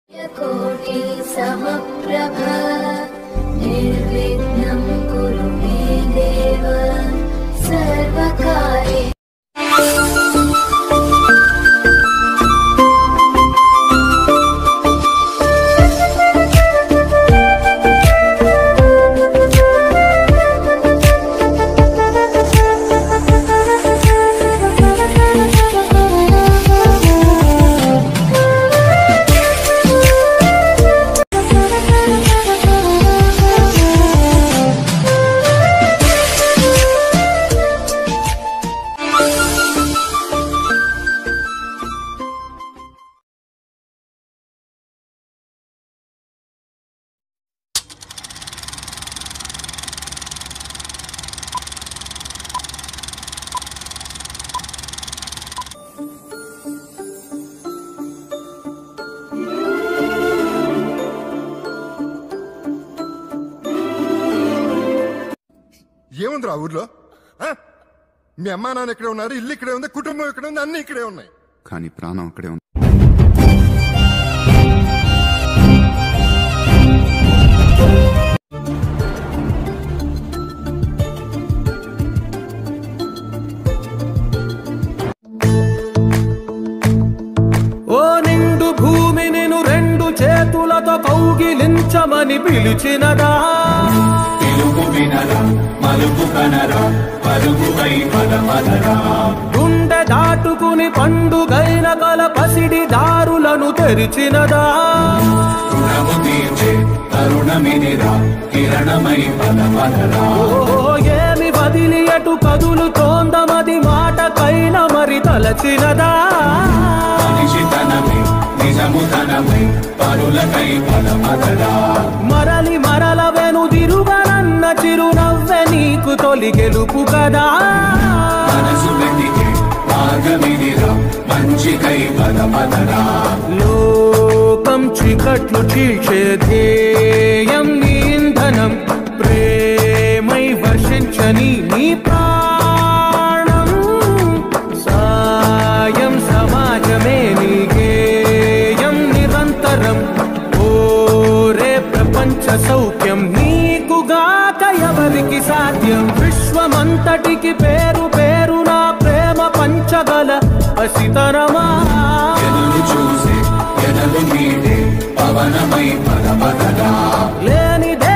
कोटि समप्रभ निर्विघ्नं कुरु मे देव सर्वकार्ये ఏముందిరా ఊర్లో ఆ? మీ అమ్మా నాన్న ఇక్కడే ఉన్నారు ఇల్లు ఇక్కడే ఉంది కుటుంబం ఇక్కడే ఉంది అన్ని ఇక్కడే ఉన్నాయి కానీ ప్రాణం అక్కడే ఉంది ఓ నిండు భూమి నిన్ను రెండు చేతులతో కౌగిలించమని పిలిచినదా పిలుపు వినరా మలుపు కనరా పరుగుపై పద పదరా గుండె దాటుకుని పండుగైన కల పసిడి దారులను తెరిచినదా రుణము తీర్చే తరుణమిదిరా కిరణమై పద పదరా ఓ ఏమి వదిలి అటు కదులుతోందమది మాటకైన మరి తలచినదా మనిషితనమై నిజము తనమై పరులకై పద పదరా మరలి మరల వెనుదిరుగనన్న చిరునవ్వె నీకు తొలి గెలుపు కదా మనసు వెతికే మార్గమిదిరా మంచికై పద పదరా లోకం చీకట్లు చీల్చే ధ్యేయం నీ ఇంధనం ప్రేమై వర్షించని నీ ప్రాణం సాయం సమాజమే నీ గేయం నిరంతరం ఓరే ప్రపంచ సౌఖ్యం నీకుగాక ఎవరికి సాధ్యం విశ్వమంతటికి పేరు పేరు నా ప్రేమ పంచగల పసితరమా ఎదురు చూసే ఎదలు నీడే పవనమై పద పదరా లేనిదే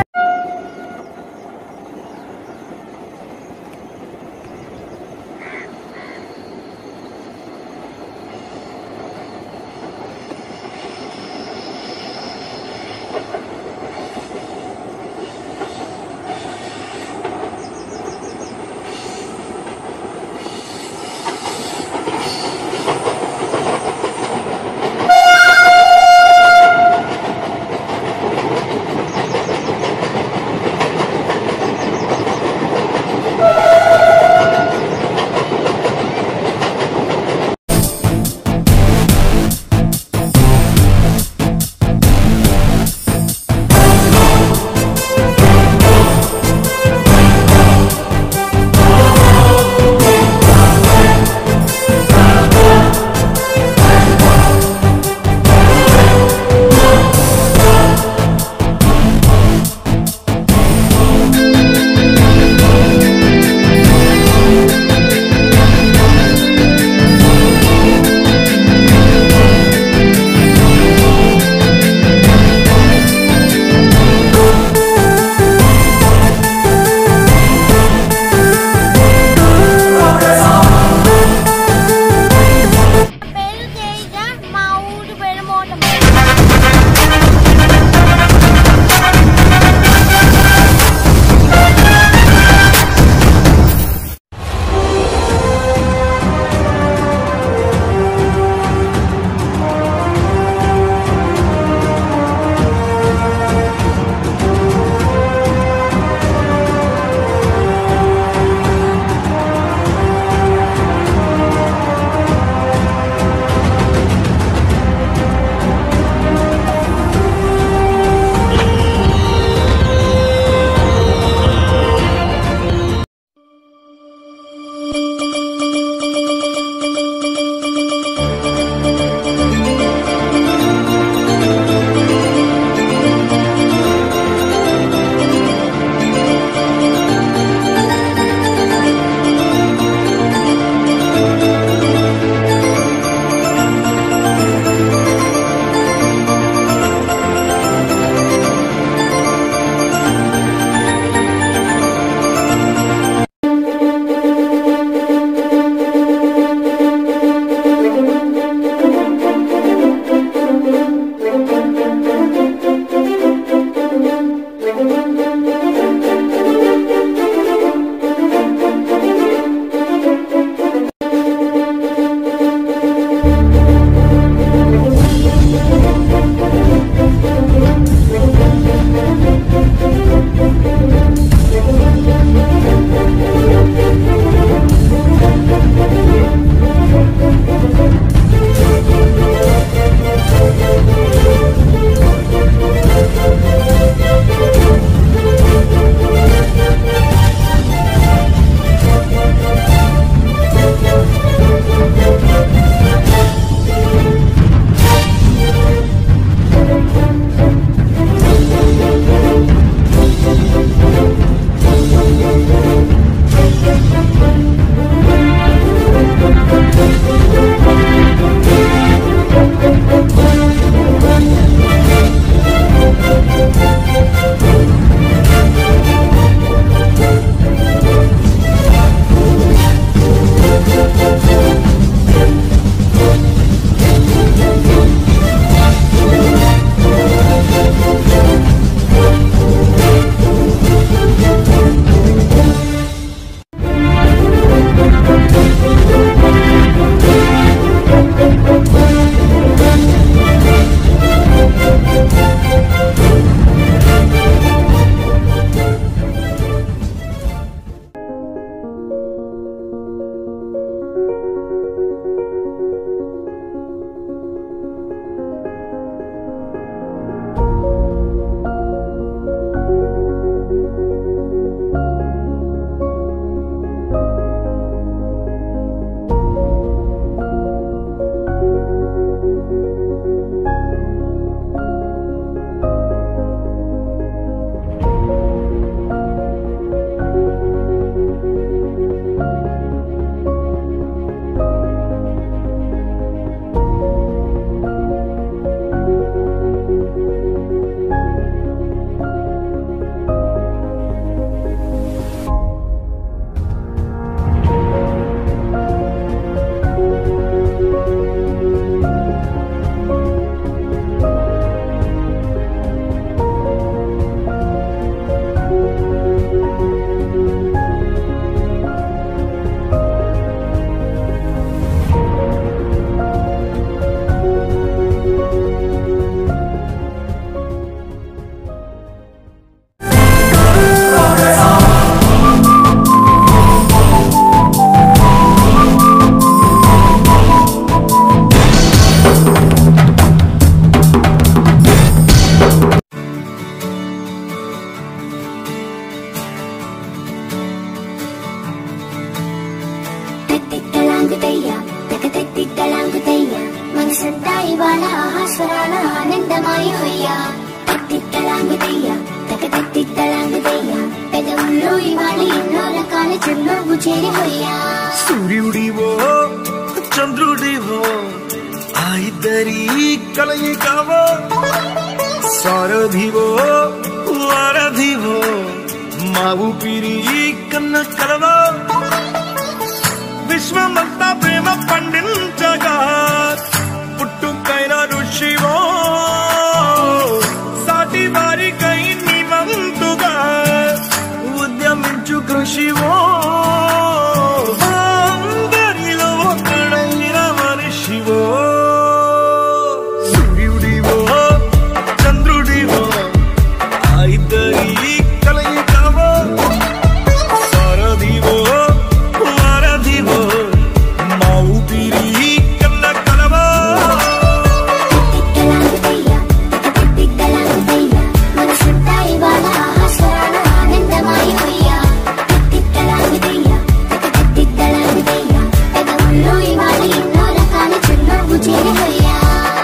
పేరు తేజ మా ఊరు పేరు మోటం శ్రీ హొయ్యా సూర్యుడివో చంద్రుడివో ఆ ఇద్దరి కలయికవో సారథివో వారధివో మా ఊపిరి కన్న కలవో విశ్వమంతా ప్రేమ పండించగా పుట్టుకైన ఋషివో సాటి వారికై నివంతుగా ఉద్యమించు కృషివో అందరిలో ఒకడైన మనిషివో సూర్యుడివో చంద్రుడివో ఆ ఇద్దరి కలయికవో సారథివో వారధివో మా ఊపిరి కన్న కలవో తిక్కలాగుతయ్యా తిక్కలాగుతయ్యా మనసుంటా ఇవాళ ఆహాస్వరాలు ఆనందమాయి హొయ్యా తిక్కలాగుతయ్యా తిక్కలాగుతయ్యా పెదవుల్లో ఇవాళ ఎన్నో రకాల చిరునవ్వు చేరి హొయ్యా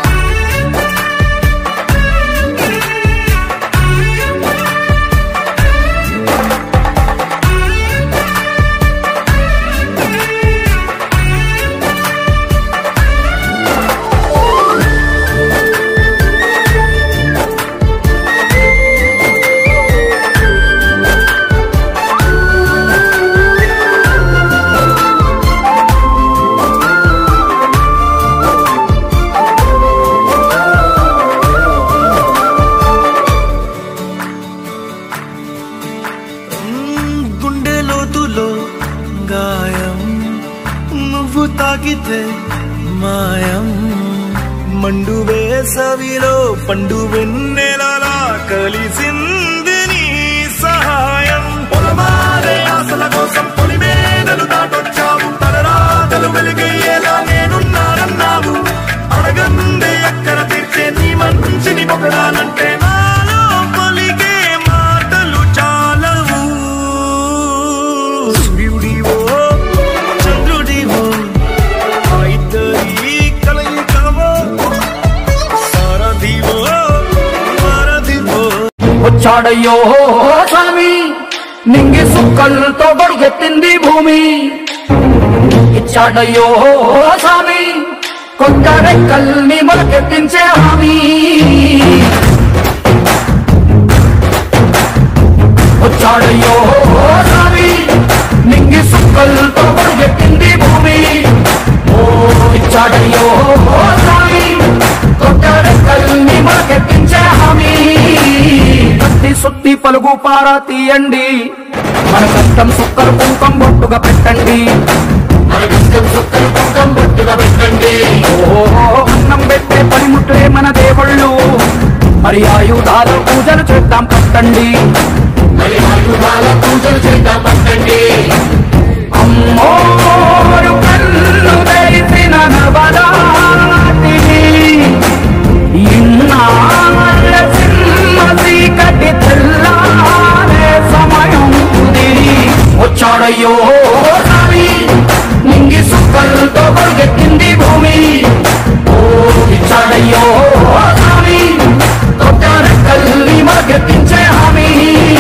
మ్మ్, గుండె లోతులో గాయం నువ్వు తాకితే మాయం మండు వేసవిలో పండు వెన్నెలలా కలిసింది నీ సహాయం పొలమారే ఆశల కోసం పొలిమేనలు దాటొచ్చావు తలరాతలు వెలిగయ్యేలా నేనున్నానన్నావు అడగందే ఎక్కడ తీర్చే నీ మంచిని పొగడాలంటే నాలో పలికే మాటలు చాలవు సూర్యుడివో చంద్రుడివో ఆ ఇద్దరి కలయికవో సారథివో వారధివో వచ్చాడయ్యో స్వామి నింగి సుక్కలతో గొడుగెత్తింది భూమి ఇచ్చాడయ్యో స్వామి కొత్త రెక్కల్ని మొలకెత్తించే హామీ వచ్చాడయ్యో స్వామి నింగి సుక్కలతో గొడుగెత్తింది భూమి ఓ ఇచ్చాడయ్యో స్వామి కొత్త రెక్కల్ని మొలకెత్తించే హామీ కత్తి సుత్తి పలుగు పారా తీయండి మన కష్టం సుక్కలు కుంకం బొట్టుగా పెట్టండి మన కష్టం సుక్కలు కుంకం బొట్టుగా పెట్టండి ఓ అన్నం పెట్టే పనిముట్లే మన దేవుళ్ళు మరి ఆయుధాల పూజలు చేద్దాం పట్టండి మరి ఆయుధాల పూజలు చేద్దాం పట్టండి అమ్మోరు కళ్ళు తెరిసిన నవరాత్రి ఇన్నాళ్ళ సింహ చీకటి తెల్లారే సమయం కుదిరి వచ్చాడయ్యో స్వామి నింగి సుక్కలతో కొడుగెత్తింది భూమి ఓ ఇచ్చాడయ్యో స్వామి కొత్త రెక్కల్ని మగెత్తించే హామీ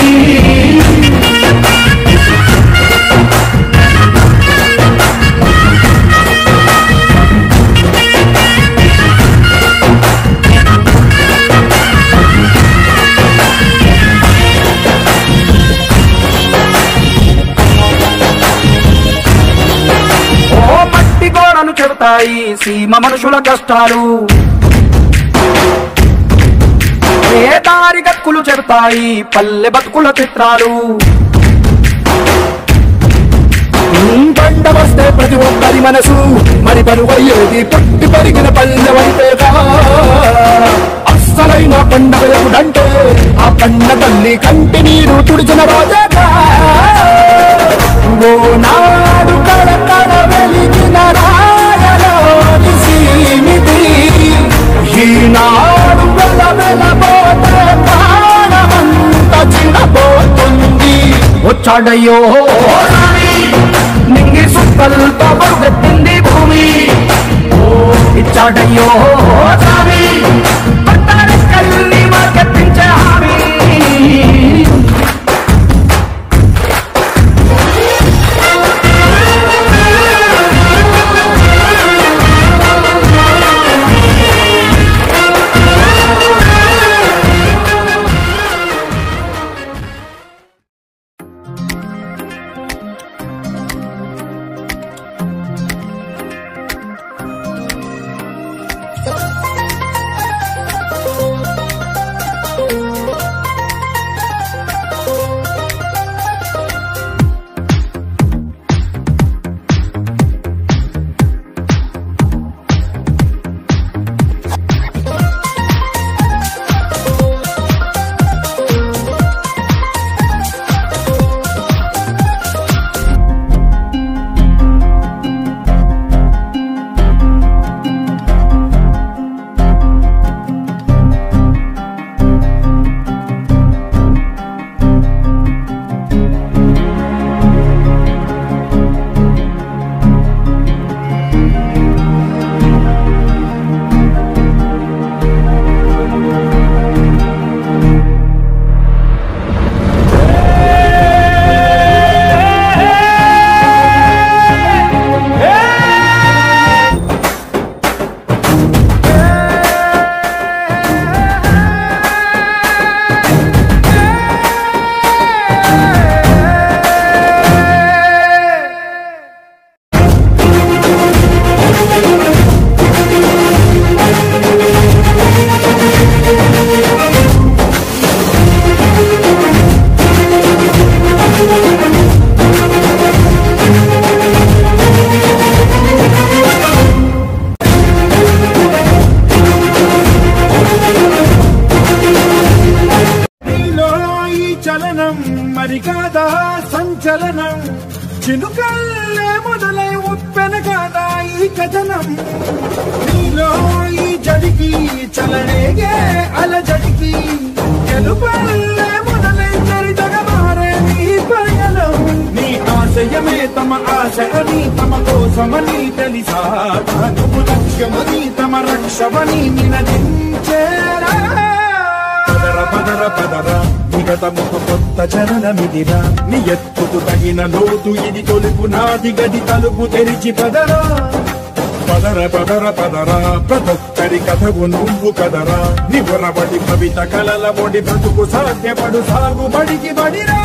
ఓ మట్టి గోడలు చెబుతాయి సీమ మనుషుల కష్టాలు ఏ దారి గక్కులు చెబుతాయి పల్లె బతుకుల చిత్రాలు బండ వస్తే ప్రతి ఒక్కరి మనసు మరి పరువయ్యేది పుట్టి పెరిగిన పల్లె వైపేగా అస్సలైన పండగ ఎప్పుడంటే ఆ పండ తల్లి కంటి నీరు తుడిచిన రోజేగా ఓ నాడు కళకళ వెలిగిన రాయలోని సీమితి ఈనాడు వెల వెలబోతే ప్రాణమంత చిన్నపోతుంది వచ్చాడయ్యో రాణి, నింగి సుక్కలతో బరుగెత్తింది భూమి ఓ ఇచ్చాడయ్యో స్వామి పట్టారెక్కల్ని మార్కెత్తించే హామీ ఆ పయనం మరి కాదా సంచలనం చినుకల్లే మొదలై ఉప్పెన కాదా ఈ కథనం నీలో ఈ జడికి చలనేగే అలజడికి గెలుపల్లే మొదలై చరితగ మారే నీ పయనం నీ ఆశయమే తమ ఆశ అని తమ కోసమని తెలిసా నువ్వు లక్ష్యమని తమ రక్షమని నినదించేరా పదర పదర పదర విగతముకు కొత్త చరణమిదిరా నీ ఎత్తుకు తగిన లోతు ఇది తొలుపు నాది గది తలుపు తెరిచి పదరా పదర పదర పదరా ప్రతొక్కరి కథవు నువ్వు కదరా నిబురబడి కవిత కలల బొడి బ్రతుకు సాధ్యపడు సాగుబడికి బడిరా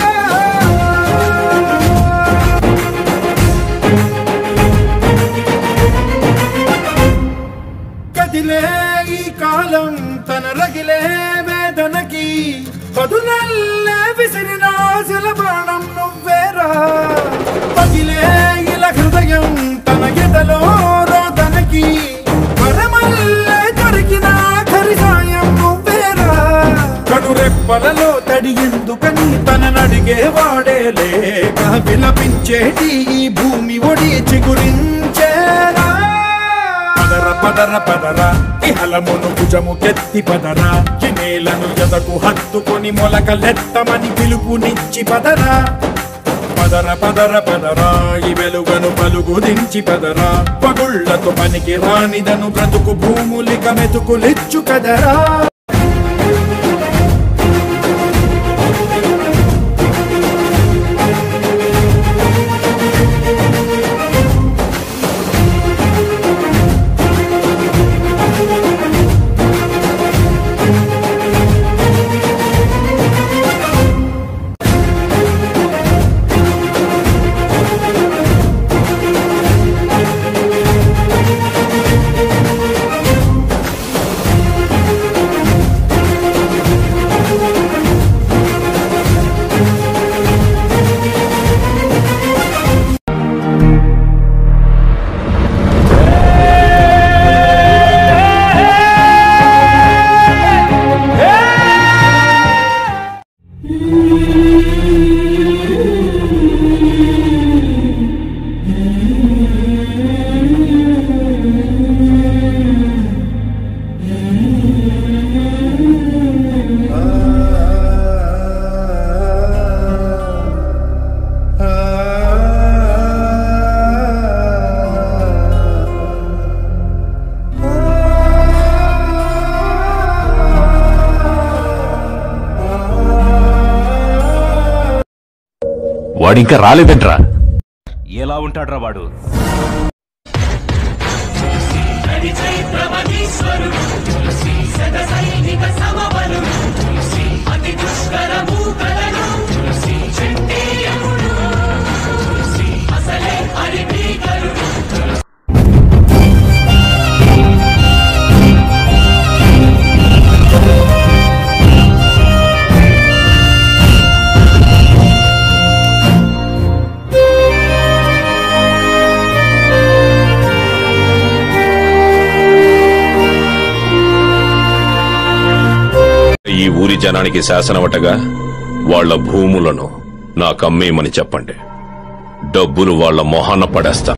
కదిలే ఈ కాలం తన రగిలే వేదనకి పదునల్లే విసిరిన ఆశల బాణం నువ్వేరా పగిలే ఇలా హృదయం తన ఎదలో రోదనకి పరమల్లే దొరికిన ఆఖరి సాయం నువ్వేరా కడురెప్పలలో తడి ఎందుకని తన నడిగే వాడే లేక విలపించేటి ఈ భూమి ఒడి చిగురించేరా పదర పదర పదర ఇహలమును భుజము కెత్తి పదర కినేలను ఎదకు హత్తుకొని మొలకలెత్తమని పిలుపునిచ్చి పదరా పదర పదర పదరా ఈ వెలుగను పలుగు దించి పదరా పగుళ్లతో పనికి రానిదను బ్రతుకు భూములిక మెతుకులిచ్చు కదరా వాడింకా రాలేదంట్రా ఎలా ఉంటాడ్రా వాడు ఈ ఊరి జనానికి శాసనమటగా వాళ్ళ భూములను నాకమ్మేయమని చెప్పండి డబ్బులు వాళ్ళ మొహాన పడేస్తా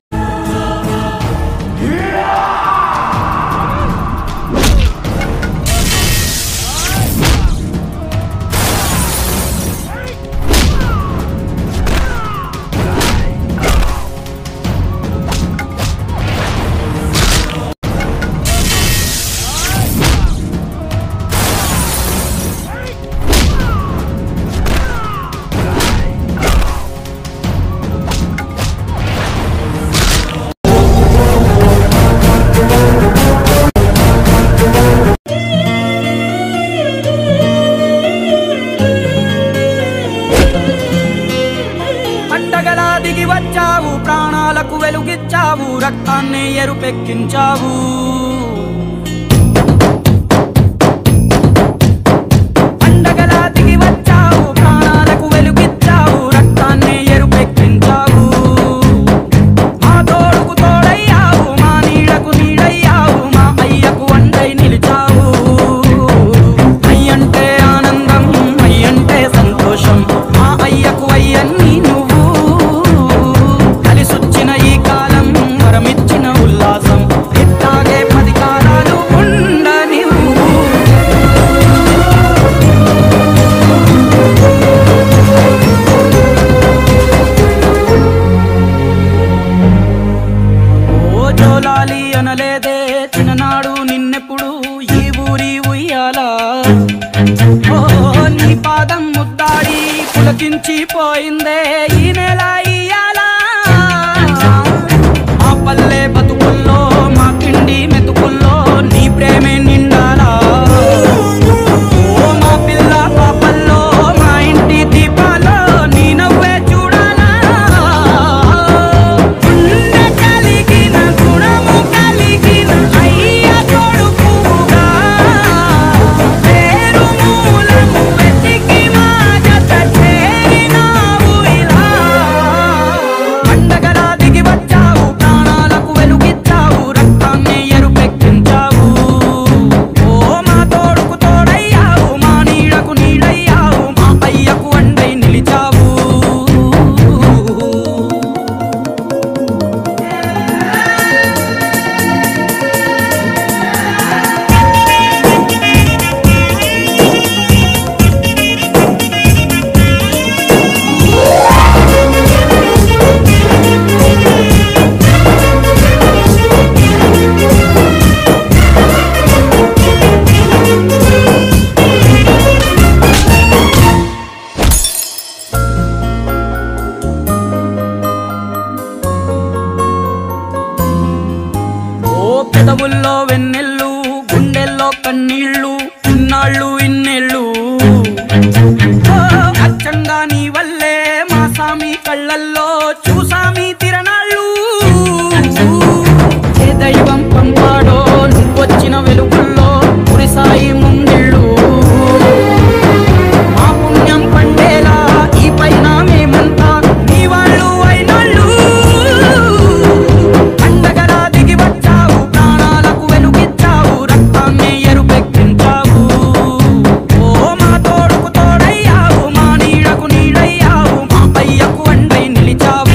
పండగలా దిగి వచ్చావు ప్రాణాలకు వెలుగిచ్చావు రక్తాన్ని ఎరుపెక్కించావు పండగలా దిగి వచ్చావు ప్రాణాలకు వెలుగిచ్చావు రక్తాన్ని ఎరుపెక్కించావు మా తోడుకు తోడయ్యావు మా నీడకు నీడయ్యావు మా అయ్యకు వండై నిలిచావు అయ్యంటే ఆనందం అయ్యంటే సంతోషం పులకించిపోయిందే ఈ నెల ఇయ్యాల మా పల్లె బతుకుల్లో మా పిండి మెతుకుల్లో నీ ప్రేమే నిండాలా ఓ మా పిల్ల పాపల్లో మా ఇంటి దీపాల్లో నీ నవ్వే చూడాలా గుండె కలిగిన గుణము కలిగిన అయ్య కొడుకుగా పేరు మూలము వెతికి మా జత చేరినావు ఇలా పండగలా దిగి వచ్చావు ప్రాణాలకు వెలుగిచ్చావు రక్తాన్ని ఎరుపెక్కించావు ఓ మా తోడుకు తోడయ్యావు మా నీడకు నీడయ్యావు మా పయ్యకు అండై నిలిచావు ఓ పెదవుల్లో వెన్నెల్లు గుండెల్లో కన్నీళ్ళు ఇన్నాళ్ళు ఇన్నేళ్ళు ఓ అచ్చంగా నీ వల్లే మా సామి కళ్ళల్లో చూసామి తిరణాళ్ళు ఏ దైవం పంపాడో నువ్వొచ్చిన వెలుగుల్లో కురిసాయి ముంగిళ్ళు మా పుణ్యం పండేలా ఈ పైన మేమంతా నీ వాళ్ళు అయినాళ్ళు పండగలా దిగి వచ్చావు ప్రాణాలకు వెలుగిచ్చావు రక్తాన్ని ఎరుపెక్కించావు ఓ మా తోడుకు తోడయ్యావు మా నీడకు నీడయ్యావు మా పయ్యకు అండై నిలిచావు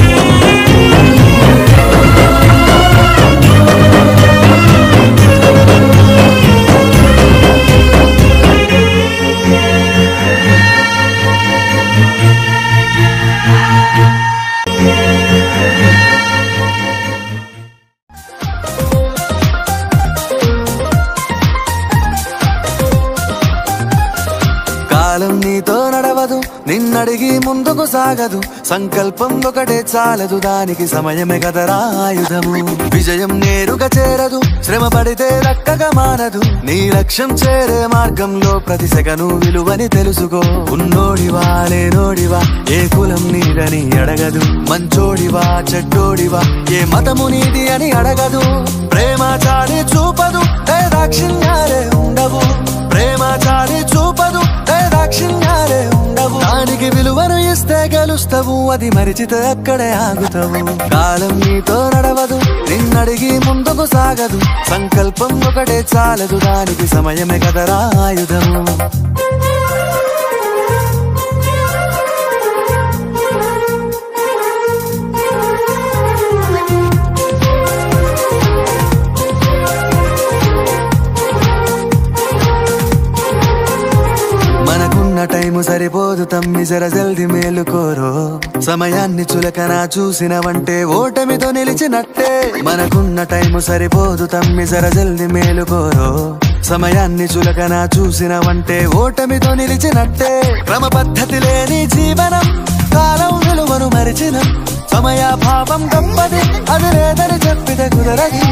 కాలం నీతో నడవదు నిన్నడిగి ముందుకు సాగదు సంకల్పం ఒకటే చాలదు దానికి సమయమే కదరా ఆయుధము విజయం నేరుగా చేరదు శ్రమ పడితే దక్కగా మానదు నీ లక్ష్యం చేరే మార్గంలో ప్రతి సెగను విలువని తెలుసుకో ఉన్నోడివా లేనోడివా ఏ కులం నీదని అడగదు మంచోడివా చెడ్డోడివా ఏ మతము నీది అని అడగదు ప్రేమ చాలి చూపదు ఏ దాక్షిణ్యాలే ఉండవు ప్రేమ చాలి చూపదు ఏ దాక్షిణ్యాలే ఉండవు దానికి విలువను ఇస్తే గెలుస్తావు అది మరిచితే అక్కడే ఆగుతావు కాలం నీతో నడవదు నిన్నడిగి ముందుకు సాగదు సంకల్పం ఒకటే చాలదు దానికి సమయమే కదరా ఆయుధము మనకున్న టైము సరిపోదు తమ్మి జర జల్ది మేలుకోరో సమయాన్ని చులకన చూసినవంటే ఓటమితో నిలిచినట్టే మనకున్న టైము సరిపోదు తమ్మి జర జల్ది మేలుకోరో సమయాన్ని చులకన చూసినవంటే ఓటమితో నిలిచినట్టే క్రమ పద్ధతి లేని జీవనం కాలం విలువను మరిచిన సమయాభావం గొప్పది అది లేదని చెప్పితే కుదరది